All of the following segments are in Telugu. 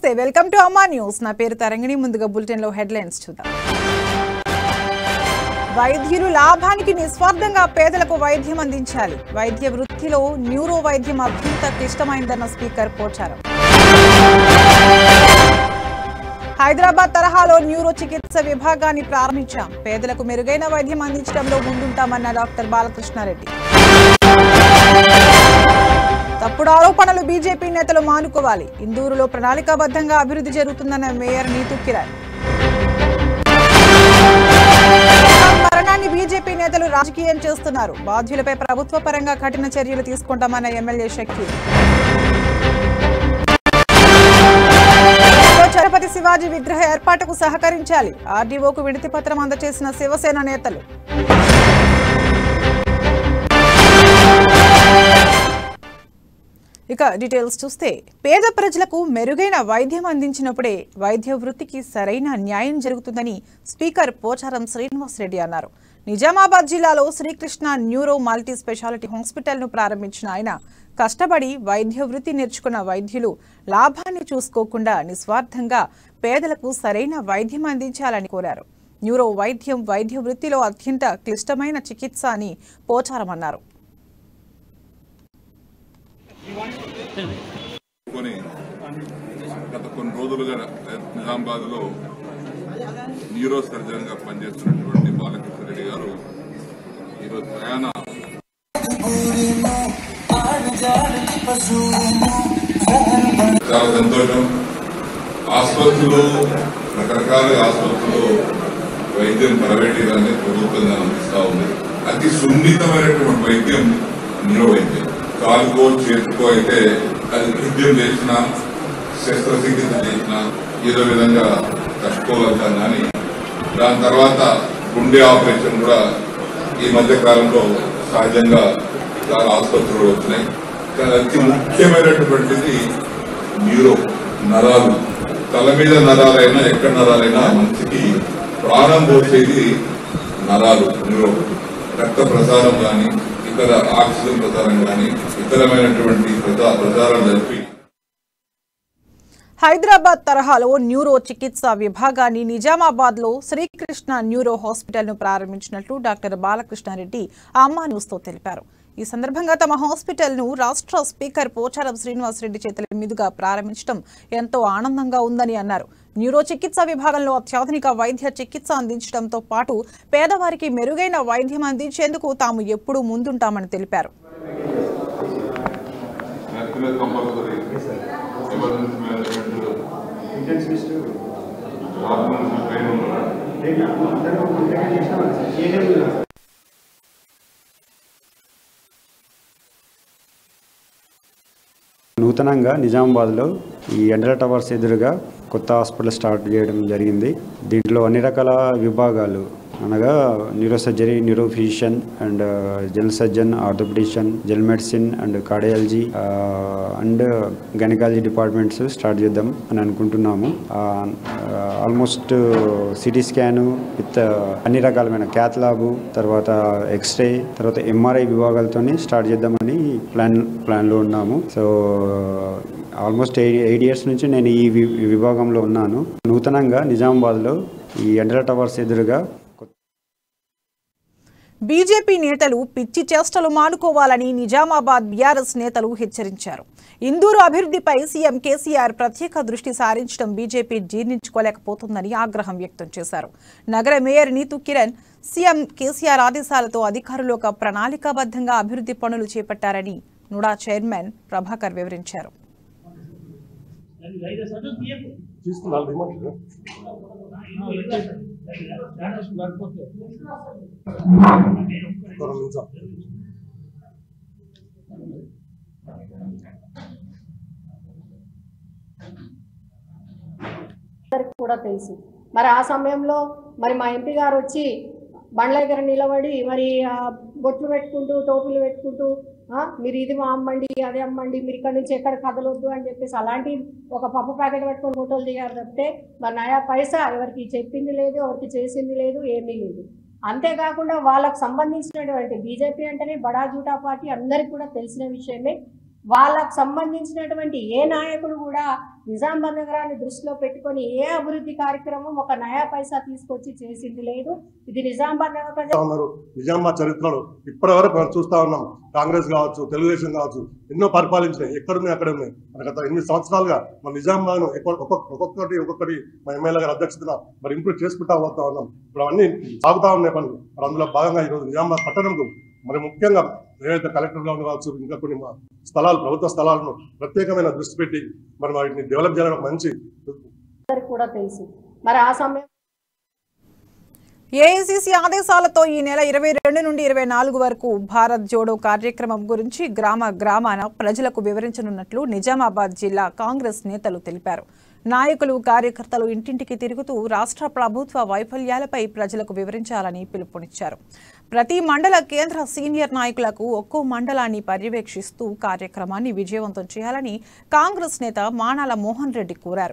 నమస్తే వెల్కమ్ టు అమ్మా న్యూస్ నా పేరు తరంగిణి ముందుగా బులెటిన్ లో హెడ్లైన్స్ చూద్దాం వైద్యులు లాభానికి నిస్వార్థంగా పేదలకు వైద్యం అందించాలి వైద్య వృత్తిలో న్యూరో వైద్యం అత్యంత క్లిష్టమైందన్న స్పీకర్ పోచారం హైదరాబాద్ తరహాలో న్యూరో చికిత్స విభాగాన్ని ప్రారంభించాం పేదలకు మెరుగైన వైద్యం అందించడంలో ముందుంటామన్న డాక్టర్ బాలకృష్ణారెడ్డి తప్పుడు ఆరోపణలు బీజేపీ నేతలు మానుకోవాలి ఇందూరులో ప్రణాళికాబద్ధంగా అభివృద్ధి జరుగుతుందన్న మేయర్ నీతు కిరణ్ మరణాన్ని బీజేపీ నేతలు రాజకీయం చేస్తున్నారు బాధ్యులపై ప్రభుత్వ పరంగా కఠిన చర్యలు తీసుకుంటామన్న ఎమ్మెల్యే షకీర్ ఛత్రపతి శివాజీ విగ్రహ ఏర్పాటుకు సహకరించాలి ఆర్డీఓకు వినతి పత్రం అందజేసిన శివసేన నేతలు ఇక డీటెయిల్స్ చూస్తే పేద ప్రజలకు మెరుగైన వైద్యం అందించినప్పుడే వైద్య వృత్తికి సరైన న్యాయం జరుగుతుందని స్పీకర్ పోచారం శ్రీనివాసరెడ్డి అన్నారు నిజామాబాద్ జిల్లాలో శ్రీకృష్ణ న్యూరో మల్టీ స్పెషాలిటీ హాస్పిటల్ను ప్రారంభించిన ఆయన కష్టపడి వైద్య వృత్తి నేర్చుకున్న వైద్యులు లాభాన్ని చూసుకోకుండా నిస్వార్థంగా పేదలకు సరైన వైద్యం అందించాలని కోరారు న్యూరో వైద్యం వైద్య వృత్తిలో అత్యంత క్లిష్టమైన చికిత్స అని పోచారం అన్నారు కొని గత కొన్ని రోజులుగా నిజామాబాద్ లో న్యూరో సర్జన్ గా పనిచేస్తున్నటువంటి బాలకృష్ణ రెడ్డి గారు ఈరోజు ప్రయాణ చాలా సంతోషం ఆసుపత్రులు రకరకాల ఆసుపత్రులు వైద్యం ప్రైవేట్ గానే ప్రభుత్వంగా అందిస్తా ఉంది అతి సున్నితమైనటువంటి వైద్యం న్యూరో వైద్యం కాలుకో చేతికో అయితే అది వైద్యం చేసిన శస్త్రచికిత్స చేసిన ఏదో విధంగా తట్టుకోగలుగుతాం కానీ దాని తర్వాత గుండె ఆపరేషన్ కూడా ఈ మధ్య కాలంలో సహజంగా చాలా ఆసుపత్రులు వచ్చినాయి కానీ అతి ముఖ్యమైనటువంటిది న్యూరో నరాలు తల మీద నరాలైనా ఎక్కడ నరాలైనా మనిషికి ప్రాణం పోసేది నరాలు న్యూరో రక్త ప్రసారం కానీ ఇతర ఆక్సిజన్ ప్రసారం కానీ ఇతరమైనటువంటి ప్రసా- ప్రసారం జరిపి హైదరాబాద్ తరహాలో న్యూరో చికిత్స విభాగాన్ని నిజామాబాద్ లో శ్రీకృష్ణ న్యూరో హాస్పిటల్ ను ప్రారంభించినట్లు డాక్టర్ బాలకృష్ణారెడ్డి అమ్మా న్యూస్ తో తెలిపారు ఈ సందర్భంగా తమ హాస్పిటల్ ను రాష్ట్ర స్పీకర్ పోచారం శ్రీనివాసరెడ్డి చేతుల మీదుగా ప్రారంభించడం ఎంతో ఆనందంగా ఉందని అన్నారు న్యూరో చికిత్స విభాగంలో అత్యాధునిక వైద్య చికిత్స అందించడంతో పాటు పేదవారికి మెరుగైన వైద్యం అందించేందుకు తాము ఎప్పుడూ ముందుంటామని తెలిపారు compulsory emergency management intensivist organisation train ఉన్నారా అందరూ ఇంటర్వ్యూ చేసిన వాళ్ళు ఏ టైంలో నూతనంగా నిజామాబాద్లో ఈ ఎండ్ర టవర్స్ ఎదురుగా కొత్త హాస్పిటల్ స్టార్ట్ చేయడం జరిగింది దీంట్లో అన్ని రకాల విభాగాలు అనగా neuro surgery neuro physician and general surgeon orthopaedician general medicine and cardiology and gynaecology departments start చేద్దాం అని అనుకుంటున్నాము ఆల్మోస్ట్ సిటీ స్కాను విత్ అన్ని రకాలమైన క్యాత్ ల్యాబు తర్వాత ఎక్స్రే తర్వాత ఎంఆర్ఐ విభాగాలతో స్టార్ట్ చేద్దామని ప్లాన్ ప్లాన్లో ఉన్నాము so almost eight eight years నుంచి నేను ఈ వి- ఈ విభాగంలో ఉన్నాను నూతనంగా నిజామాబాద్లో ఈ ఎండ్ర టవర్స్ ఎదురుగా బీజేపీ నేతలు పిచ్చి చేష్టలు మానుకోవాలని నిజామాబాద్ బీఆర్ఎస్ నేతలు హెచ్చరించారు ఇందూరు అభివృద్ధిపై సీఎం కేసీఆర్ ప్రత్యేక దృష్టి సారించడం బీజేపీ జీర్ణించుకోలేకపోతుందని ఆగ్రహం వ్యక్తం చేశారు నగర mayor Neetu Kiran CM KCR ఆదేశాలతో అధికారులు ఒక ప్రణాళికాబద్ధంగా అభివృద్ధి పనులు చేపట్టారని నుడా చైర్మన్ ప్రభాకర్ వివరించారు అందరికి కూడా తెలుసు మరి ఆ సమయంలో మరి మా ఎంపీ గారు వచ్చి బండ్ల దగ్గర నిలబడి మరి ఆ బొట్లు పెట్టుకుంటూ టోపీలు పెట్టుకుంటూ ఆ, మీరు ఇది మా అమ్మండి అదే అమ్మండి మీరు ఇక్కడ నుంచి ఎక్కడ కదలొద్దు అని చెప్పేసి అలాంటి ఒక పప్పు ప్యాకెట్ పెట్టుకొని ఫోటోలు దిగారు తప్పితే మరి నయా పైసా ఎవరికి చెప్పింది లేదు ఎవరికి చేసింది లేదు ఏమీ లేదు అంతేకాకుండా వాళ్ళకు సంబంధించినటువంటి బీజేపీ అంటేనే బడా జూటా పార్టీ అందరికీ కూడా తెలిసిన విషయమే వాళ్ళకు సంబంధించినటువంటి ఏ నాయకుడు కూడా నిజామాబాద్ నగరాన్ని దృష్టిలో పెట్టుకొని ఏ అభివృద్ధి కార్యక్రమం ఒక నయా పైసా తీసుకొచ్చి చేసింది లేదు ఇది నిజామాబాద్ నగర ప్రజలు చూస్తా ఉన్నారు నిజామాబాద్ చరిత్రలో ఇప్పటి వరకు మనం చూస్తా ఉన్నాం కాంగ్రెస్ కావచ్చు తెలుగుదేశం కావచ్చు ఎన్నో పరిపాలించినాయి ఎక్కడున్నాయి అక్కడ ఉన్నాయి మన గత ఎనిమిది సంవత్సరాలుగా మన నిజామాబాద్ ఒక్కొక్కటి ఒక్కొక్కటి మా ఎమ్మెల్యే గారి అధ్యక్షతన మరి ఇంప్రూవ్ చేసుకుంటా పోతా ఉన్నాం ఇప్పుడు అవన్నీ సాగుతా ఉన్నాయి పనులు మరి అందులో భాగంగా ఈరోజు నిజామాబాద్ పట్టణంకు మరి ముఖ్యంగా ఏదైతే కలెక్టర్ గ్రౌండ్ కావచ్చు ఇంకా కొన్ని మా స్థలాలు ప్రభుత్వ స్థలాలను ప్రత్యేకమైన దృష్టి పెట్టి మరి వాటిని డెవలప్ చేయాలని ఒక మంచి కూడా తెలుసు మరి ఆ సమయం ఏఐసిసి ఆదేశాలతో ఈ నెల ఇరవై రెండు నుండి ఇరవై నాలుగు వరకు భారత్ జోడో కార్యక్రమం గురించి గ్రామ గ్రామాన ప్రజలకు వివరించనున్నట్లు నిజామాబాద్ జిల్లా కాంగ్రెస్ నేతలు తెలిపారు నాయకులు కార్యకర్తలు ఇంటింటికి తిరుగుతూ రాష్ట్ర ప్రభుత్వ వైఫల్యాలపై ప్రజలకు వివరించాలని పిలుపునిచ్చారు ప్రతి మండల కేంద్ర సీనియర్ నాయకులకు ఒక్కో మండలాన్ని పర్యవేక్షిస్తూ కార్యక్రమాన్ని విజయవంతం చేయాలని కాంగ్రెస్ నేత మానాల మోహన్ రెడ్డి కోరారు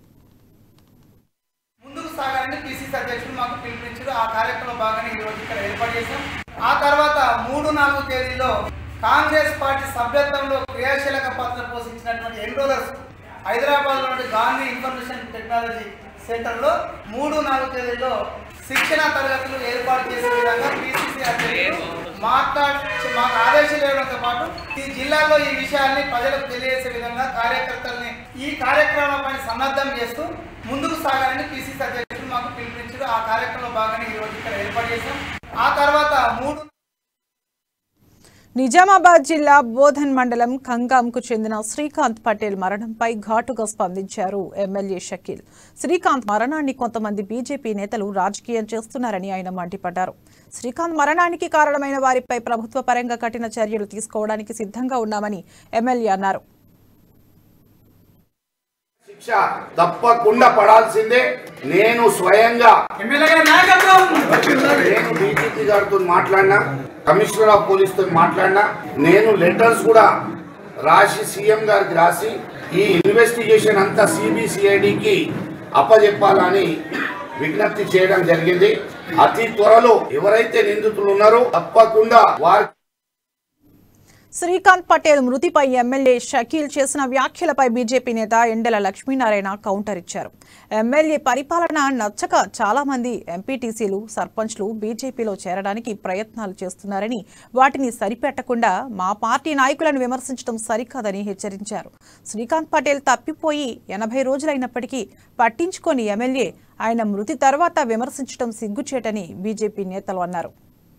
ముందుకు సాగాలని పిసిసి అధ్యక్షులు మాకు పిలుపునిచ్చారు ఆ కార్యక్రమం భాగంగా ఈ రోజు ఇక్కడ ఏర్పాటు చేశాం ఆ తర్వాత మూడు నాలుగు తేదీలో కాంగ్రెస్ పార్టీ సభ్యత్వంలో క్రియాశీలక పాత్ర పోషించినటువంటి ఎన్రోలర్స్ హైదరాబాద్ లోని గాంధీ ఇన్ఫర్మేషన్ టెక్నాలజీ సెంటర్లో మూడు నాలుగు తేదీలో శిక్షణ తరగతులు ఏర్పాటు చేసే విధంగా పిసిసి అధ్యక్షులు మాట్లాడి మాకు ఆదేశాలు ఇవ్వడంతో పాటు ఈ జిల్లాలో ఈ విషయాన్ని ప్రజలకు తెలియజేసే విధంగా కార్యకర్తల్ని ఈ కార్యక్రమంపై సన్నద్ధం చేస్తూ ముందుకు సాగాలని పిసిసి అధ్యక్షులు మాకు పిలుపునిచ్చారు ఆ కార్యక్రమంలో భాగంగా ఈ రోజు ఇక్కడ ఏర్పాటు చేశాం ఆ తర్వాత మూడు నిజామాబాద్ జిల్లా బోధన్ మండలం కంగాంకు చెందిన శ్రీకాంత్ పటేల్ మరణంపై ఘాటుగా స్పందించారు ఎమ్మెల్యే షకీల్ శ్రీకాంత్ మరణాన్ని కొంతమంది బీజేపీ నేతలు రాజకీయం చేస్తున్నారని ఆయన మండిపడ్డారు శ్రీకాంత్ మరణానికి కారణమైన వారిపై ప్రభుత్వ పరంగా కఠిన చర్యలు తీసుకోవడానికి సిద్ధంగా ఉన్నామని ఎమ్మెల్యే అన్నారు శిక్ష తప్పకుండా పడాల్సిందే నేను స్వయంగా ఎమ్మెల్యే గారి నాయకత్వం నేను డీజీపీ గారితో మాట్లాడినా కమిషనర్ ఆఫ్ పోలీస్ తో మాట్లాడినా నేను లెటర్స్ కూడా రాసి సీఎం గారికి రాసి ఈ ఇన్వెస్టిగేషన్ అంతా సిబిసిఐడికి అప్పజెప్పాలని విజ్ఞప్తి చేయడం జరిగింది అతి త్వరలో ఎవరైతే నిందితులు ఉన్నారో తప్పకుండా వారి శ్రీకాంత్ పటేల్ మృతిపై ఎమ్మెల్యే షకీల్ చేసిన వ్యాఖ్యలపై బీజేపీ నేత ఎండెల లక్ష్మీనారాయణ కౌంటర్ ఇచ్చారు ఎమ్మెల్యే పరిపాలన నచ్చక చాలా మంది ఎంపీటీసీలు సర్పంచ్లు బీజేపీలో చేరడానికి ప్రయత్నాలు చేస్తున్నారని వాటిని సరిపెట్టకుండా మా పార్టీ నాయకులను విమర్శించడం సరికాదని హెచ్చరించారు శ్రీకాంత్ పటేల్ తప్పిపోయి ఎనభై రోజులైనప్పటికీ పట్టించుకొని ఎమ్మెల్యే ఆయన మృతి తర్వాత విమర్శించడం సిగ్గుచేటని బీజేపీ నేతలు అన్నారు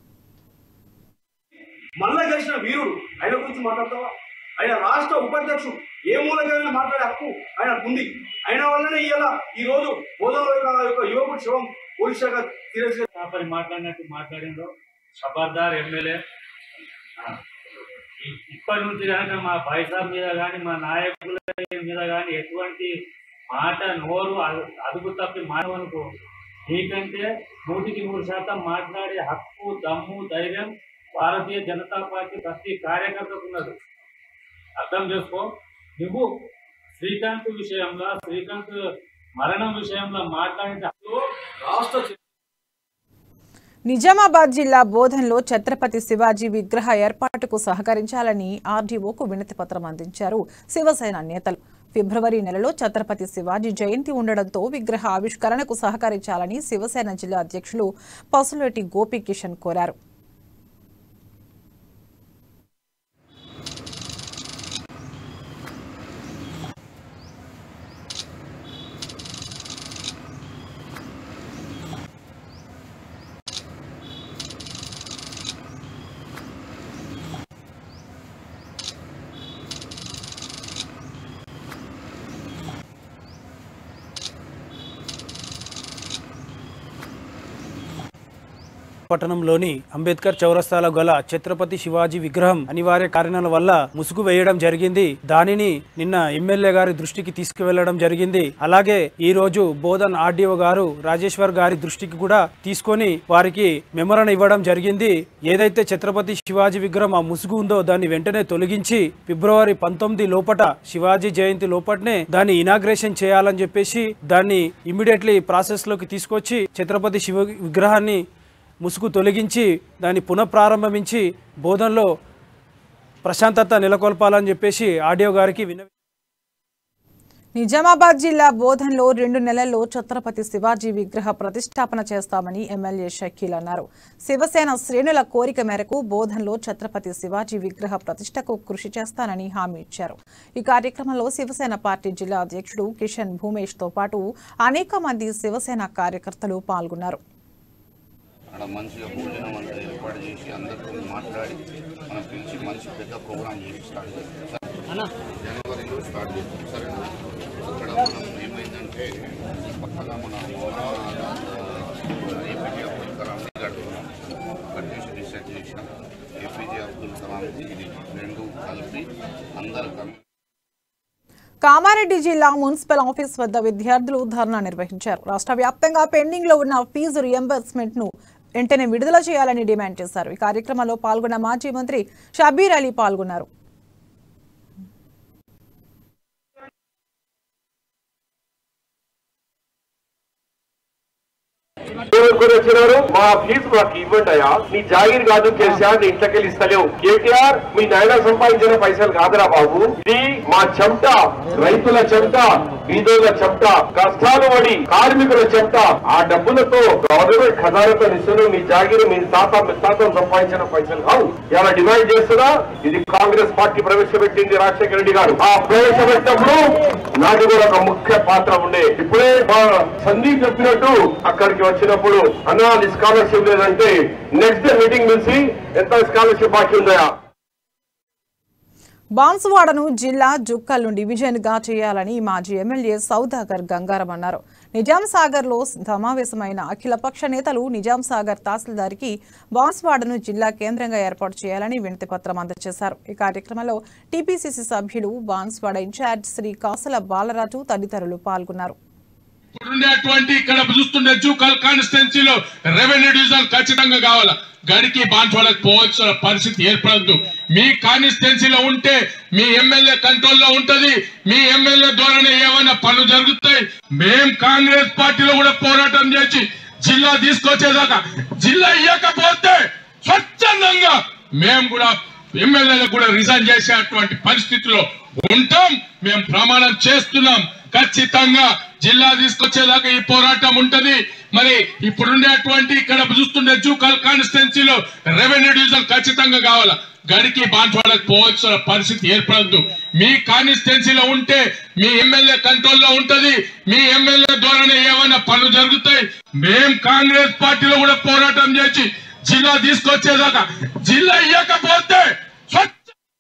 మళ్ళా గెలిచిన వీరుడు ఆయన గురించి మాట్లాడతావా ఆయన రాష్ట్ర ఉపాధ్యక్షుడు ఏ మూలకైనా మాట్లాడే హక్కు ఆయన ఉంది ఆయన వల్లనే ఇవాళ ఈ రోజు బోధనలో యొక్క యువకుడు శివం పోలీస్ శాఖ సీరియస్ కాపరి మాట్లాడినట్టు మాట్లాడిండ్రు ఖబర్దార్ ఎమ్మెల్యే ఆ, ఇ- ఇప్పటి నుంచి కనుక మా బైసాబ్ మీద కానీ మా నాయకుల మీద కానీ ఎటువంటి మాట నోరు అదు- అదుపు తప్పి మానవనుకో నీకంటే నూటికి నూరు శాతం మాట్లాడే హక్కు దమ్ము ధైర్యం భారతీయ జనతా పార్టీ ప్రతి కార్యకర్తకు ఉన్నది అర్థం చేసుకో నువ్వు శ్రీకాంత్ విషయంలో శ్రీకాంత్ మరణం విషయంలో మాట్లాడిన రాష్ట్ర నిజామాబాద్ జిల్లా బోధన్లో ఛత్రపతి శివాజీ విగ్రహ ఏర్పాటుకు సహకరించాలని ఆర్డీఓకు వినతి పత్రం అందించారు శివసేన నేతలు ఫిబ్రవరి నెలలో ఛత్రపతి శివాజీ జయంతి ఉండడంతో విగ్రహ ఆవిష్కరణకు సహకరించాలని శివసేన జిల్లా అధ్యక్షులు పసులేటి గోపీకిషన్ కోరారు పట్టణంలోని అంబేద్కర్ చౌరస్తాలో గల ఛత్రపతి శివాజీ విగ్రహం అనివార్య కారణాల వల్ల ముసుగు వేయడం జరిగింది దానిని నిన్న ఎమ్మెల్యే గారి దృష్టికి తీసుకువెళ్లడం జరిగింది అలాగే ఈ రోజు బోధన్ ఆర్డీఓ గారు రాజేశ్వర్ గారి దృష్టికి కూడా తీసుకొని వారికి మెమరణ ఇవ్వడం జరిగింది ఏదైతే ఛత్రపతి శివాజీ విగ్రహం ఆ ముసుగు ఉందో దాన్ని వెంటనే తొలగించి ఫిబ్రవరి పంతొమ్మిది లోపట శివాజీ జయంతి లోపటనే దాన్ని ఇనాగ్రేషన్ చేయాలని చెప్పేసి దాన్ని ఇమీడియట్లీ ప్రాసెస్ లోకి తీసుకొచ్చి ఛత్రపతి శివ విగ్రహాన్ని ముసుగు తొలగించి దాన్ని పునఃప్రారంభించి బోధనలో ప్రశాంతత నెలకొల్పాలని చెప్పేసి ఆడియో గారికి విన్న నిజామాబాద్ జిల్లా బోధన్లో రెండు నెలల్లో ఛత్రపతి శివాజీ విగ్రహ ప్రతిష్టాపన చేస్తామని ఎమ్మెల్యే షకీల్ అన్నారు శివసేన శ్రేణుల కోరిక మేరకు బోధన్లో ఛత్రపతి శివాజీ విగ్రహ ప్రతిష్టకు కృషి చేస్తానని హామీ ఇచ్చారు ఈ కార్యక్రమంలో శివసేన పార్టీ జిల్లా అధ్యక్షుడు కిషన్ భూమేష్ తో పాటు అనేక మంది శివసేన కార్యకర్తలు పాల్గొన్నారు అక్కడ మంచిగా భోజనం అంతా ఏర్పాటు చేసి అందరితో మాట్లాడి మనం పిలిచి మంచి పెద్ద ప్రోగ్రామ్ చేసి స్టార్ట్ చేస్తాం జనవరిలో స్టార్ట్ చేస్తాం సరేనా అక్కడ మనం ఏమైందంటే పక్కన మన ఏపీజే అబ్దుల్ కలాం కడుతున్నాం అక్కడ చేసి డిసైడ్ చేసినాం ఏపీజే అబ్దుల్ కలాం ఇది రెండు కలిపి అందరు కలిపి కామారెడ్డి జిల్లా మున్సిపల్ ఆఫీస్ వద్ద విద్యార్థులు ధర్నా నిర్వహించారు రాష్ట్ర వ్యాప్తంగా పెండింగ్ లో ఉన్న ఫీజు రియంబర్స్మెంట్ ను వెంటనే విడుదల చేయాలని డిమాండ్ చేశారు ఈ కార్యక్రమంలో పాల్గొన్న మాజీ మంత్రి షబీర్ అలీ పాల్గొన్నారు ఎవరు వచ్చినారు మా ఫీజు మాకు ఇవ్వండి అయ్యా నీ జాగిర్ కాదు కేసీఆర్ నీ ఇంట్లోకి ఇస్తలేవు కేటీఆర్ మీ నాయన సంపాదించిన పైసలు కాదురా బాబు ఇది మా చెమట రైతుల చెమట బీదోల చెమట కష్టాలు పడి కార్మికుల చెమట ఆ డబ్బులతో గవర్నమెంట్ ఖజానాతో ఇస్తున్న మీ జాగిరి మీ తాత మీ తాత సంపాదించిన పైసలు కావు ఇలా డిమాండ్ చేస్తున్నా ఇది కాంగ్రెస్ పార్టీ ప్రవేశపెట్టింది రాజశేఖర రెడ్డి గారు ఆ ప్రవేశపెట్టినప్పుడు నాది కూడా ఒక ముఖ్య పాత్ర ఉండే ఇప్పుడే మా సందీప్ చెప్పినట్టు అక్కడికి వచ్చినప్పుడు అన్నా అది స్కాలర్షిప్ లేదంటే నెక్స్ట్ డే మీటింగ్ పిలిచి ఎంత స్కాలర్షిప్ బాకీ ఉందా బాన్సువాడను జిల్లా జుక్కల్ను డివిజన్ గా చేయాలని మాజీ ఎమ్మెల్యే సౌదాగర్ గంగారం అన్నారు నిజాం సాగర్ లో సమావేశమైన అఖిలపక్ష నేతలు నిజాం సాగర్ తహసీల్దార్కి బాన్సువాడను జిల్లా కేంద్రంగా ఏర్పాటు చేయాలని వినతి పత్రం అందజేశారు ఈ కార్యక్రమంలో టీపీసీసీ సభ్యులు బాన్సువాడ ఇన్ఛార్జ్ శ్రీ కాసల బాలరాజు తదితరులు పాల్గొన్నారు ఉండేటువంటి ఇక్కడ చూస్తుండే జూకల్ కాన్స్టిట్యున్సీలో రెవెన్యూ డివిజన్ ఖచ్చితంగా కావాలా గడికి బాన్స్వాడకు పోవాల్సిన పరిస్థితి ఏర్పడద్దు మీ కాన్స్టిట్యున్సీలో ఉంటే మీ ఎమ్మెల్యే కంట్రోల్లో ఉంటది మీ ఎమ్మెల్యే ద్వారానే ఏమైనా పనులు జరుగుతాయి మేం కాంగ్రెస్ పార్టీలో కూడా పోరాటం చేసి జిల్లా తీసుకొచ్చేదాకా జిల్లా ఇవ్వకపోతే స్వచ్ఛందంగా మేము కూడా ఎమ్మెల్యేలకు కూడా రిజైన్ చేసేటువంటి పరిస్థితిలో ఉంటాం మేము ప్రమాణం చేస్తున్నాం ఖచ్చితంగా జిల్లా తీసుకొచ్చేదాకా ఈ పోరాటం ఉంటది మరి ఇప్పుడుండేటువంటి ఇక్కడ చూస్తుండే జూకల్ కాన్స్టిట్యున్సీలో రెవెన్యూ డివిజన్ ఖచ్చితంగా కావాలా గడికి బాన్స్వాడకు పోవాల్సిన పరిస్థితి ఏర్పడద్దు మీ కాన్స్టిట్యున్సీలో ఉంటే మీ ఎమ్మెల్యే కంట్రోల్లో ఉంటది మీ ఎమ్మెల్యే ద్వారానే ఏమైనా పనులు జరుగుతాయి మేం కాంగ్రెస్ పార్టీలో కూడా పోరాటం చేసి జిల్లా తీసుకొచ్చేదాకా జిల్లా ఇవ్వకపోతే స్వచ్ఛ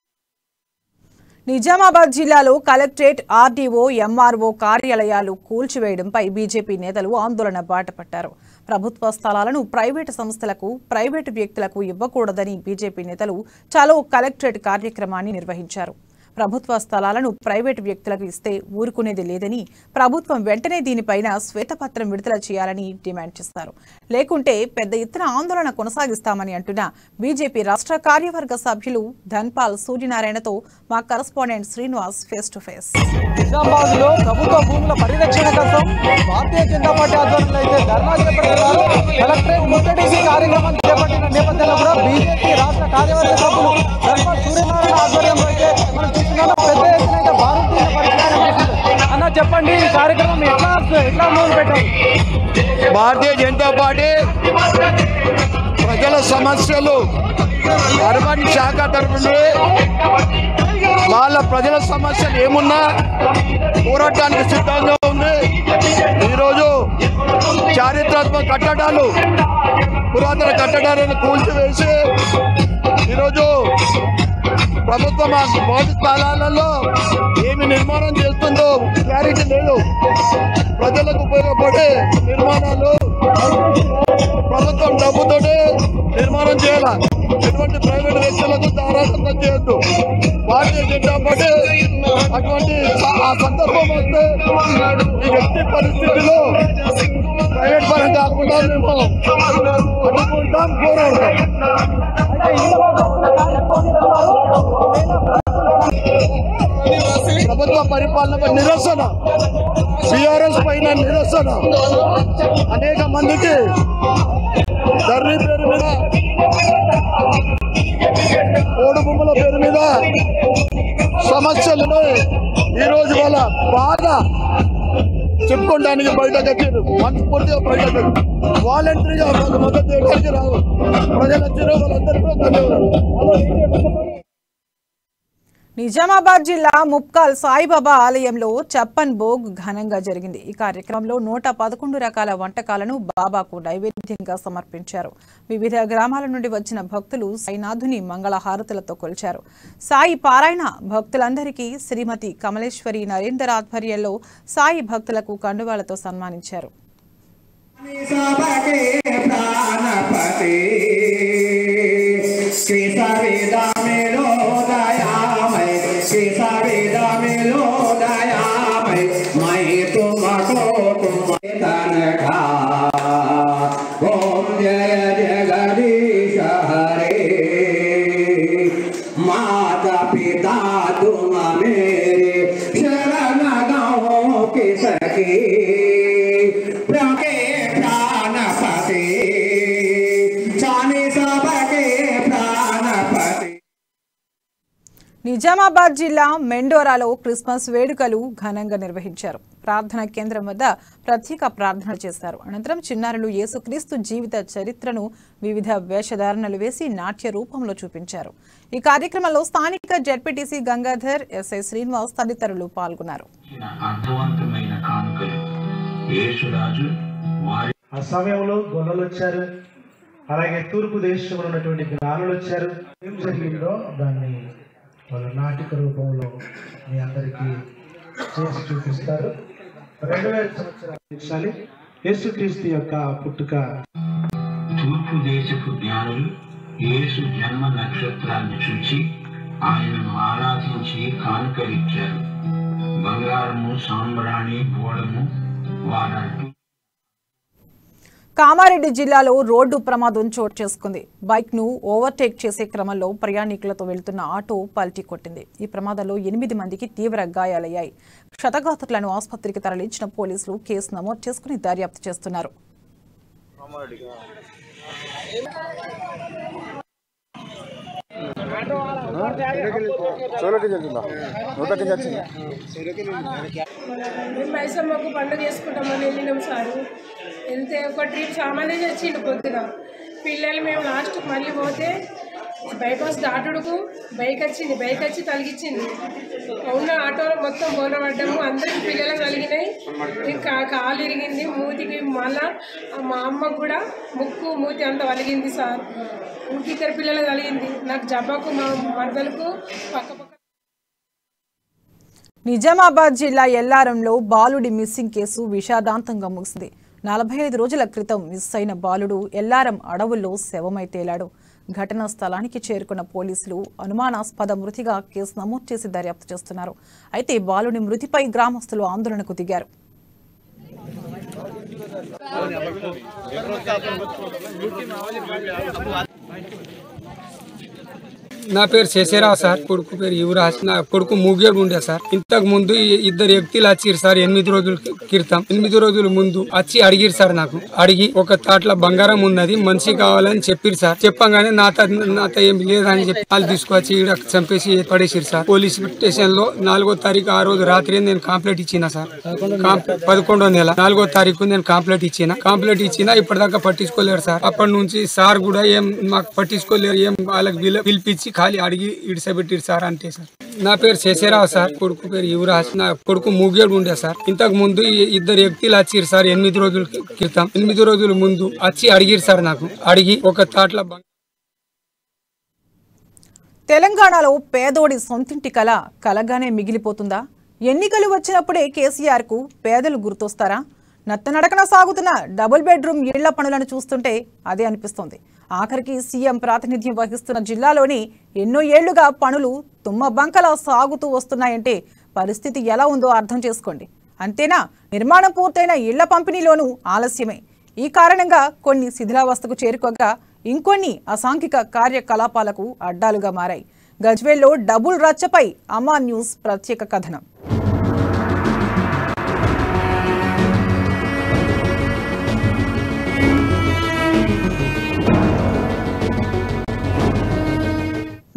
నిజామాబాద్ జిల్లాలో కలెక్టరేట్ ఆర్డీఓ ఎంఆర్ఓ కార్యాలయాలు కూల్చివేయడంపై బీజేపీ నేతలు ఆందోళన బాటపట్టారు ప్రభుత్వ స్థలాలను ప్రైవేటు సంస్థలకు ప్రైవేటు వ్యక్తులకు ఇవ్వకూడదని బీజేపీ నేతలు చలో కలెక్టరేట్ కార్యక్రమాన్ని నిర్వహించారు ప్రభుత్వ స్థలాలను ప్రైవేటు వ్యక్తులకు ఇస్తే ఊరుకునేది లేదని ప్రభుత్వం వెంటనే దీనిపైన శ్వేతపత్రం విడుదల చేయాలని డిమాండ్ చేస్తారు లేకుంటే పెద్ద ఎత్తున ఆందోళన కొనసాగిస్తామని అంటున్న బీజేపీ రాష్ట్ర కార్యవర్గ సభ్యులు ధన్పాల్ సూర్యనారాయణతో మా correspondent Srinivas face to face Nizamabad లో ప్రభుత్వ భూముల పరిరక్షణ కోసం భారతీయ జనతా పార్టీ ఆధ్వర్యంలో అయితే ధర్నా చేపడుతున్నారు కలెక్టరేట్ ముట్టడిసి కార్యక్రమం చేపట్టిన నేపథ్యంలో కూడా బీజేపీ రాష్ట్ర కార్యవర్గ సభ్యులు ధర్మ సూర్యనారాయణ ఆధ్వర్యంలో అయితే మనం చూస్తున్నాం పెద్ద ఎత్తున అయితే భారతీయ పరిష్కారం అన్న చెప్పండి ఈ కార్యక్రమం ఎట్లా ఎట్లా మొదలు పెట్టారు భారతీయ జనతా పార్టీ ప్రజల సమస్యలు అర్బన్ శాఖ తరఫున వాళ్ళ ప్రజల సమస్యలు ఏమున్నా పోరాటానికి సిద్ధంగా ఉంది ఈరోజు చారిత్రాత్మక కట్టడాలు పురాతన కట్టడాలను కూల్చివేసి ఈరోజు ప్రభుత్వం ఆ భౌతిక స్థలాలలో ఏమి నిర్మాణం చేస్తుందో క్లారిటీ లేదు ప్రజలకు ఉపయోగపడే నిర్మాణాలు ప్రభుత్వం డబ్బుతోనే నిర్మాణం చేయాల ఎటువంటి ప్రైవేట్ వ్యక్తులకు దారాసంగా చేయొద్దు భారతీయ జనతా పార్టీ అటువంటి స- ఆ సందర్భం వస్తే ఈ వ్యక్తి పరిస్థితిలో ప్రైవేట్ పరం కాకుండా మేము అడ్డుకుంటాం పోరాడతాం ప్రభుత్వ పరిపాలనపై నిరసన బీఆర్ఎస్ పైన నిరసన అనేక మందికి ధర్రీ పేరు మీద ఓడు భూముల పేరు మీద సమస్యలను ఈ రోజు వాళ్ళ బాధ చెప్పుకోవడానికి బయటకు వచ్చారు మనస్ఫూర్తిగా బయటకు వాలంటరీగా మాకు మద్దతు ఇవ్వడానికి రావు ప్రజలు వచ్చారు వాళ్ళందరికీ కూడా ధన్యవాదాలు నిజామాబాద్ జిల్లా ముప్కాల్ సాయిబాబా ఆలయంలో చప్పన్ భోగ్ ఘనంగా జరిగింది ఈ కార్యక్రమంలో నూట పదకొండు రకాల వంటకాలను బాబాకు నైవేద్యంగా సమర్పించారు వివిధ గ్రామాల నుండి వచ్చిన భక్తులు సాయినాథుని మంగళ హారతులతో కొలిచారు సాయి పారాయణ భక్తులందరికీ శ్రీమతి కమలేశ్వరి నరేందర్ ఆధ్వర్యంలో సాయి భక్తులకు కండువాలతో సన్మానించారు प्राणपते केसवेदा मेलो दयामय केसवेदा मेलो दयामय मैं तुमको तुम तन खा ओम जय जगदीश हरे माता पिता तुम मेरे शरण गाँव के सके प्रके प्राणपते जाने सबके प्राणपते నిజామాబాద్ జిల్లా మెండోరాలో క్రిస్మస్ వేడుకలు ఘనంగా నిర్వహించారు ప్రార్థనా కేంద్రం వద్ద ప్రత్యేక ప్రార్థన చేశారు అనంతరం చిన్నారులు యేసుక్రీస్తు జీవిత చరిత్రను వివిధ వేషధారణలు వేసి నాట్య రూపంలో చూపించారు ఈ కార్యక్రమంలో స్థానిక జడ్పీటీసీ గంగాధర్ ఎస్ఐ శ్రీనివాస్ తదితరులు పాల్గొన్నారు అర్థవంతమైన కానుకలు యేసురాజు వారి ఆ సమయంలో గొల్లలు వచ్చారు అలాగే తూర్పు దేశంలో ఉన్నటువంటి జ్ఞానులు వచ్చారు ఏం జరిగిందో దాన్ని వాళ్ళ నాటిక రూపంలో మీ అందరికీ చేసి చూపిస్తారు రెండు వేల సంవత్సరాలు ఉంచాలి. యేసుక్రీస్తు యొక్క పుట్టుక తూర్పు దేశపు జ్ఞానులు యేసు జన్మ నక్షత్రాన్ని చూచి ఆయనను ఆరాధించి కానుకలిచ్చారు బంగారము సాంబ్రాణి బోళము వారంటూ కామారెడ్డి జిల్లాలో రోడ్డు ప్రమాదం చోటు చేసుకుంది బైక్ ను ఓవర్టేక్ చేసే క్రమంలో ప్రయాణికులతో వెళ్తున్న ఆటో పల్టీ కొట్టింది ఈ ప్రమాదంలో ఎనిమిది మందికి తీవ్ర గాయాలయ్యాయి క్షతగాత్రులను ఆసుపత్రికి తరలించిన పోలీసులు కేసు నమోదు చేసుకుని దర్యాప్తు చేస్తున్నారు మేము మైసమ్మకు పండుగ చేసుకుంటామని వెళ్ళినాం సారు వెళ్తే ఒక ట్రిప్ సామాన్య వచ్చిండు పొద్దున పిల్లలు మేము లాస్ట్ మళ్ళీ పోతే బైపాస్ దాటుడుకు బైక్ వచ్చింది బైక్ వచ్చి తలిగించింది ఉన్న ఆటోలో మొత్తం బోనబడ్డాము అందరికి పిల్లలకు కలిగినాయి ఇంకా కాలు ఇరిగింది మూతికి మళ్ళా మా అమ్మకు కూడా ముక్కు మూతి అంత వలిగింది సార్ ఇంకిద్దరు పిల్లలు కలిగింది నాకు జబ్బకు మా మరదలకు పక్క పక్క నిజామాబాద్ జిల్లా ఎల్లారంలో బాలుడి మిస్సింగ్ కేసు విషాదాంతంగా ముగిసింది నలభై ఐదు రోజుల క్రితం మిస్ అయిన బాలుడు ఎల్లారం అడవుల్లో శవమై తేలాడు ఘటనా స్థలానికి చేరుకున్న పోలీసులు అనుమానాస్పద మృతిగా కేసు నమోదు చేసి దర్యాప్తు చేస్తున్నారు అయితే బాలుడి మృతిపై గ్రామస్తులు ఆందోళనకు దిగారు నా పేరు శశిరావు సార్ కొడుకు పేరు యువరాజ్ నా కొడుకు ముగేడు ఉండే సార్ ఇంతకు ముందు ఈ- ఇద్దరు వ్యక్తులు వచ్చిరు సార్ ఎనిమిది రోజుల క్రితం ఎనిమిది రోజుల ముందు వచ్చి అడిగిరు సార్ నాకు అడిగి ఒక తాట్ల బంగారం ఉన్నది మనిషి కావాలని చెప్పిరు సార్ చెప్పగానే నాత నాత ఏం లేదని చెప్పి వాళ్ళు తీసుకొచ్చి ఈడ చంపేసి పడేసిరు సార్ పోలీస్ స్టేషన్ లో నాలుగో తారీఖు ఆ రోజు రాత్రి నేను కంప్లైంట్ ఇచ్చిన సార్ కాంప్లైంట్ పదకొండో నెల నాలుగో తారీఖు నేను కంప్లైంట్ ఇచ్చిన కంప్లైంట్ ఇచ్చిన ఇప్పటిదాకా పట్టించుకోలేరు సార్ అప్పటి నుంచి సార్ కూడా ఏం మాకు పట్టించుకోలేరు ఏం వాళ్ళకి పిల- పిలిపించి ఖాళీ అడిగి ఇడిసబెట్టిరు సార్ అంటే సార్ నా పేరు శశిరావు సార్ కొడుకు పేరు యువరాజ్ నా కొడుకు ముగేడు ఉండే సార్ ఇంతకు ముందు ఈ ఇద్దరు వ్యక్తులు వచ్చిరు సార్ ఎనిమిది రోజుల క్రితం ఎనిమిది రోజుల ముందు వచ్చి అడిగిరు సార్ నాకు అడిగి ఒక తాట్ల బంగారం తెలంగాణలో పేదోడి సొంతింటి కల కలగానే మిగిలిపోతుందా ఎన్నికలు వచ్చినప్పుడే కేసీఆర్ కు పేదలు గుర్తొస్తారా నత్తనడకన సాగుతున్న డబుల్ బెడ్రూమ్ ఇళ్ల పనులను చూస్తుంటే అదే అనిపిస్తోంది ఆఖరికి సీఎం ప్రాతినిధ్యం వహిస్తున్న జిల్లాలోని ఎన్నో ఏళ్లుగా పనులు తుమ్మ బంకలా సాగుతూ వస్తున్నాయంటే పరిస్థితి ఎలా ఉందో అర్థం చేసుకోండి అంతేనా నిర్మాణం పూర్తయిన ఇళ్ల పంపిణీలోనూ ఆలస్యమే ఈ కారణంగా కొన్ని శిథిలావస్థకు చేరుకోగా ఇంకొన్ని అసాంఘిక కార్యకలాపాలకు అడ్డాలుగా మారాయి గజ్వేల్లో డబుల్ రచ్చపై అమా న్యూస్ ప్రత్యేక కథనం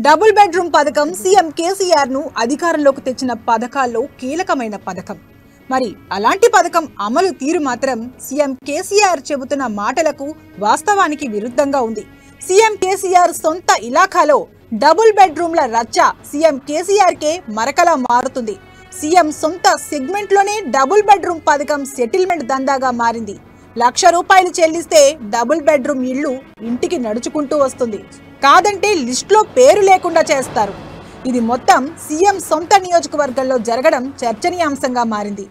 డబుల్ బెడ్రూమ్ పథకం సీఎం కేసీఆర్ ను అధికారంలోకి తెచ్చిన పథకాల్లో కీలకమైన పథకం మరి అలాంటి పథకం అమలు తీరు మాత్రం సీఎం కేసీఆర్ చెబుతున్న మాటలకు వాస్తవానికి విరుద్ధంగా ఉంది సీఎం కేసీఆర్ సొంత ఇలాఖాలో డబుల్ బెడ్రూమ్ల రచ్చ సీఎం కేసీఆర్ కే మరకలా మారుతుంది సీఎం సొంత సెగ్మెంట్ లోనే డబుల్ బెడ్రూమ్ పథకం సెటిల్మెంట్ దందాగా మారింది లక్ష రూపాయలు చెల్లిస్తే డబుల్ బెడ్రూమ్ ఇల్లు ఇంటికి నడుచుకుంటూ వస్తుంది కాదంటే లిస్టులో పేరు లేకుండా చేస్తారు ఇది మొత్తం సీఎం సొంత నియోజకవర్గంలో జరగడం చర్చనీయాంశంగా మారింది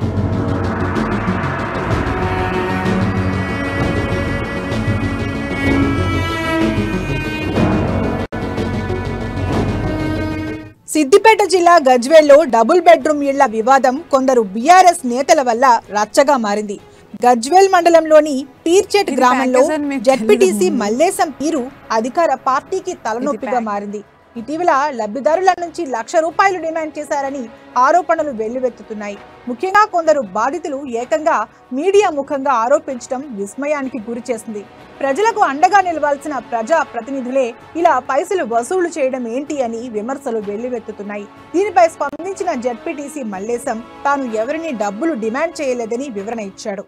సిద్దిపేట జిల్లా గజ్వేల్లో డబుల్ బెడ్రూమ్ ఇళ్ల వివాదం కొందరు బీఆర్ఎస్ నేతల వల్ల రచ్చగా మారింది గజ్వేల్ మండలంలోని పీర్చెట్ గ్రామంలో జడ్పీటీసీ మల్లేశం పీరు అధికార పార్టీకి తలనొప్పిగా మారింది ఇటీవల లబ్ధిదారుల నుంచి లక్ష రూపాయలు డిమాండ్ చేశారని ఆరోపణలు వెల్లువెత్తుతున్నాయి ముఖ్యంగా కొందరు బాధితులు ఏకంగా మీడియా ముఖంగా ఆరోపించడం విస్మయానికి గురి చేసింది ప్రజలకు అండగా నిలవాల్సిన ప్రజా ప్రతినిధులే ఇలా పైసలు వసూలు చేయడం ఏంటి అని విమర్శలు వెల్లువెత్తుతున్నాయి దీనిపై స్పందించిన జడ్పీటీసీ మల్లేశం తాను ఎవరిని డబ్బులు డిమాండ్ చేయలేదని వివరణ ఇచ్చాడు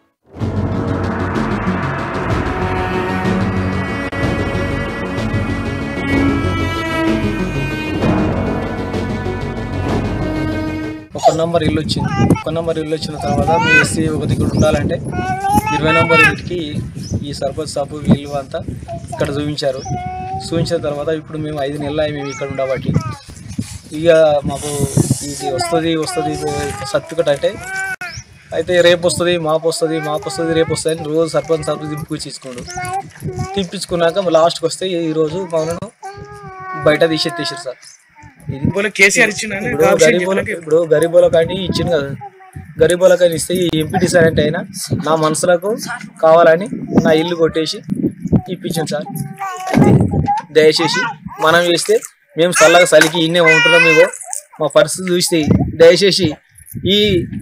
ఒక నంబర్ ఇల్లు వచ్చింది ఒక నంబర్ ఇల్లు వచ్చిన తర్వాత మీ ఎస్సీ ఒక దగ్గర ఉండాలంటే ఇరవై నంబర్ ఇంటికి ఈ సర్పంచ్ సాపు వీళ్ళు అంతా ఇక్కడ చూపించారు చూపించిన తర్వాత ఇప్పుడు మేము ఐదు నెలలు అయ్యి మేము ఇక్కడ ఉండబట్టి ఇక మాకు ఇది వస్తుంది వస్తుంది సర్టిఫికెట్ అంటే అయితే రేపు వస్తుంది మాపు వస్తుంది మాపు వస్తుంది రేపు వస్తుంది అని రోజు సర్పంచ్ సర్పంచ్ తిప్పించుకోండు తిప్పించుకున్నాక లాస్ట్కి వస్తే ఈరోజు మమ్మల్ని బయట తీసేసారు సార్ ఇది కేసీఆర్ ఇచ్చిండా? ఇప్పుడు ఆప్షన్ గరీబుల చెప్పడానికి? ఇప్పుడు గరీబుల కానీ ఇచ్చింది కదా గరీబుల కానీ ఇస్తే ఈ ఎంపీటీ సార్ అంటే అయినా నా మనసులకు కావాలని నా ఇల్లు కొట్టేసి ఇప్పించాను సార్ ఇది దయచేసి మనం చేస్తే మేము చల్లగా చలికి ఇన్నే ఉంటున్నాం ఇగో మా పరిస్థితి చూస్తే దయచేసి ఈ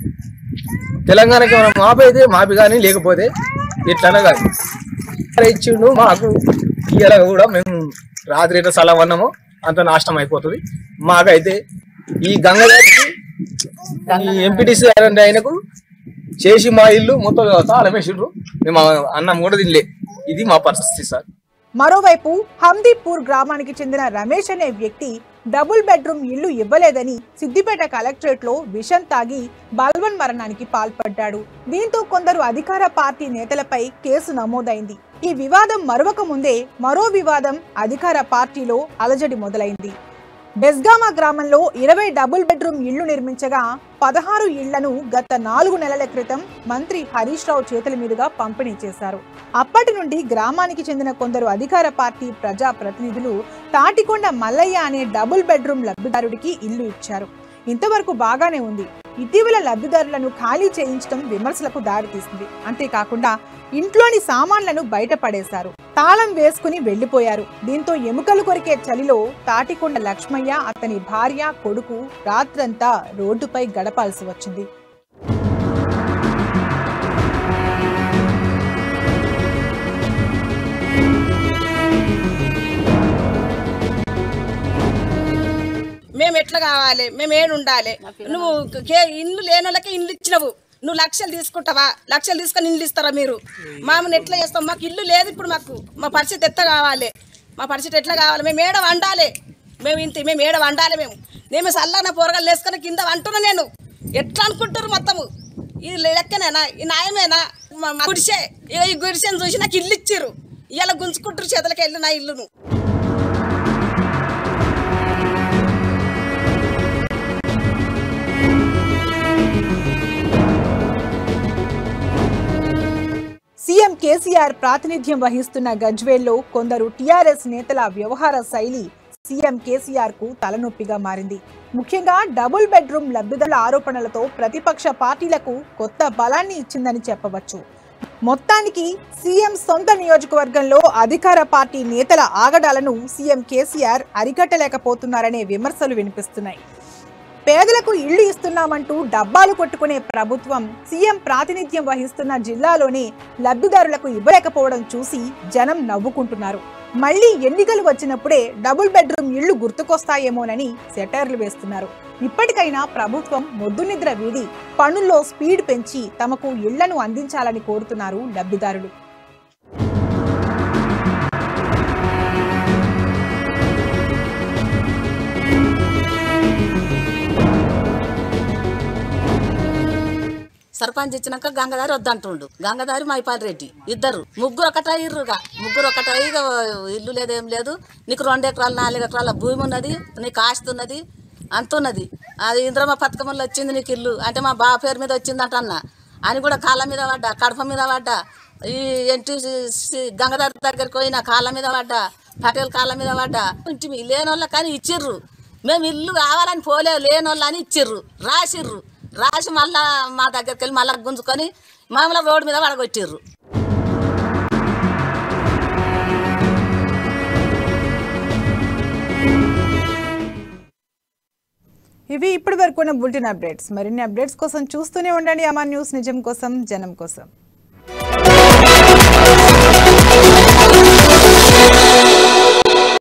తెలంగాణకి మనం మాపి అయితే మాపి కానీ లేకపోతే ఎట్లా కాదు ఇచ్చిండు మాకు ఇవాళ కూడా మేము రాత్రి ఎట్లా సలం అన్నామో అంత నాశనం అయిపోతుంది మాకైతే ఈ గంగకి ఈ ఎంపీటీసీ అంటే ఆయనకు చేసి మా ఇల్లు మొత్తం తాళమేసిండ్రు మేము అన్నం కూడా తినలే ఇది మా పరిస్థితి సార్ మరోవైపు హందీపూర్ గ్రామానికి చెందిన రమేష్ అనే వ్యక్తి డబుల్ బెడ్రూమ్ ఇల్లు ఇవ్వలేదని సిద్దిపేట కలెక్టరేట్ లో విషం తాగి బల్వన్ మరణానికి పాల్పడ్డాడు దీంతో కొందరు అధికార పార్టీ నేతలపై కేసు నమోదైంది ఈ వివాదం మరొక ముందే మరో వివాదం అధికార పార్టీలో అలజడి మొదలైంది బెస్గామా గ్రామంలో ఇరవై డబుల్ బెడ్రూమ్ ఇళ్లు నిర్మించగా పదహారు ఇళ్లను గత నాలుగు నెలల క్రితం మంత్రి హరీష్ రావు చేతుల మీదుగా పంపిణీ చేశారు అప్పటి నుండి గ్రామానికి చెందిన కొందరు అధికార పార్టీ ప్రజా ప్రతినిధులు తాటికొండ మల్లయ్య అనే డబుల్ బెడ్రూమ్ లబ్ధిదారుడికి ఇల్లు ఇచ్చారు ఇంతవరకు బాగానే ఉంది ఇటీవల లబ్ధిదారులను ఖాళీ చేయించడం విమర్శలకు దారితీసింది అంతేకాకుండా ఇంట్లోని సామాన్లను బయటపడేశారు తాళం వేసుకుని వెళ్లిపోయారు దీంతో ఎముకలు కొరికే చలిలో తాటికొండ లక్ష్మయ్య అతని భార్య కొడుకు రాత్రంతా రోడ్డుపై గడపాల్సి వచ్చింది మేము ఎట్లా కావాలి మేము ఏడు ఉండాలి నువ్వు కే- ఇల్లు లేని వాళ్ళకి ఇల్లు ఇచ్చినవు నువ్వు లక్షలు తీసుకుంటావా లక్షలు తీసుకొని ఇల్లు ఇస్తారా మీరు మామూలు ఎట్లా చేస్తాం మాకు ఇల్లు లేదు ఇప్పుడు మాకు మా పరిస్థితి ఎట్లా కావాలి మా పరిస్థితి ఎట్లా కావాలి మేము ఏడ వండాలి మేము ఇంత మేము ఏడ వండాలి మేము నేను చల్లగా పోరగాలు వేసుకొని కింద వంటున్నా నేను ఎట్లా అనుకుంటారు మొత్తము ఇది లెక్కనేనా ఈ న్యాయమేనా మా మా గుడిసే ఇగో ఈ గుడిసెని చూసి నాకు ఇల్లు ఇచ్చిర్రు ఇలా గుంజుకుంటారు చేతులకి వెళ్ళి నా ఇల్లును సీఎం కేసీఆర్ ప్రాతినిధ్యం వహిస్తున్న గజ్వేల్లో కొందరు టీఆర్ఎస్ నేతల వ్యవహార శైలి సీఎం కేసీఆర్ కు తలనొప్పిగా మారింది ముఖ్యంగా డబుల్ బెడ్రూమ్ లబ్ధిదారుల ఆరోపణలతో ప్రతిపక్ష పార్టీలకు కొత్త బలాన్ని ఇచ్చిందని చెప్పవచ్చు మొత్తానికి సీఎం సొంత నియోజకవర్గంలో అధికార పార్టీ నేతల ఆగడాలను సీఎం కేసీఆర్ అరికట్టలేకపోతున్నారనే విమర్శలు వినిపిస్తున్నాయి పేదలకు ఇళ్లు ఇస్తున్నామంటూ డబ్బాలు కొట్టుకునే ప్రభుత్వం సీఎం ప్రాతినిధ్యం వహిస్తున్న జిల్లాలోనే లబ్ధిదారులకు ఇవ్వలేకపోవడం చూసి జనం నవ్వుకుంటున్నారు మళ్ళీ ఎన్నికలు వచ్చినప్పుడే డబుల్ బెడ్రూమ్ ఇళ్లు గుర్తుకొస్తాయేమోనని సెటైర్లు వేస్తున్నారు ఇప్పటికైనా ప్రభుత్వం మొద్దు నిద్ర వీడి పనుల్లో స్పీడ్ పెంచి తమకు ఇళ్లను అందించాలని కోరుతున్నారు లబ్ధిదారులు సర్పంచ్ ఇచ్చినాక గంగదారి వద్దంటుండు గంగదారి మైపాల్ రెడ్డి ఇద్దరు ముగ్గురు ఒకటయ్యిర్రుగా ముగ్గురు ఒకటై ఇక ఇల్లు లేదేం లేదు నీకు రెండు ఎకరాలు నాలుగు ఎకరాల భూమి ఉన్నది నీకు ఆస్తి ఉన్నది అంత ఉన్నది అది ఇంద్రమ్మ పథకంలో వచ్చింది నీకు ఇల్లు అంటే మా బావ పేరు మీద వచ్చిందంట అన్న అని కూడా కాళ్ళ మీద పడ్డా కడప మీద పడ్డా ఈ ఎన్టీ గంగదారి దగ్గరికి పోయిన కాళ్ళ మీద పడ్డా పటేల్ కాళ్ళ మీద పడ్డా ఇంటిమి లేని వాళ్ళకి కానీ ఇచ్చిర్రు మేము ఇల్లు కావాలని పోలే లేని వాళ్ళని ఇచ్చిర్రు రాసిర్రు రాసి మళ్ళా మా దగ్గరికి వెళ్ళి మళ్ళా గుంజుకొని మామూలుగా రోడ్డు మీద పడగొట్టిర్రు ఇవి ఇప్పటి వరకు ఉన్న బులెటిన్ అప్డేట్స్ మరిన్ని అప్డేట్స్ కోసం చూస్తూనే ఉండండి అమా న్యూస్ నిజం కోసం జనం కోసం